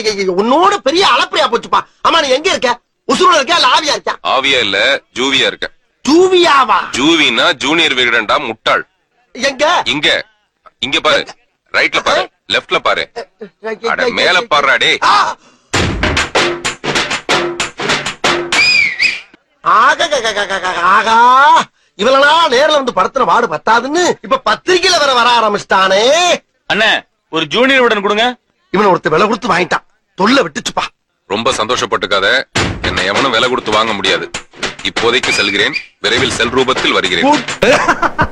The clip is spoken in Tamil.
உன்னோட பெரிய அளப்பரியா போச்சுப்பா ஆமா நீ எங்க இருக்க உசுரோட இருக்க இல்ல ஆவியா இருக்க ஆவியா இல்ல ஜூவியா இருக்க ஜூவியாவா ஜூவினா ஜூனியர் விகடன்டா முட்டாள் எங்க இங்க இங்க பாரு ரைட்ல பாரு லெஃப்ட்ல பாரு அட மேல பாருடா டேய் ஆ! ஆக க, க, க, க, க, ஆகா இவளனா நேர்ல வந்து படுத்துற வாடு பத்தாதுன்னு இப்ப பத்திரிக்கையில வர வர ஆரம்பிச்சிட்டானே அண்ணே ஒரு ஜூனியர் உடன் கொடுங்க இவனை ஒருத்தர் விலை கொடுத்து வாங்கிட்டான் தொல்லை விட்டுச்சுப்பா ரொம்ப சந்தோஷப்பட்டுக்காத என்னை எவனும் விலை கொடுத்து வாங்க முடியாது இப்போதைக்கு செல்கிறேன் விரைவில் செல் ரூபத்தில் வருகிறேன் கூட்.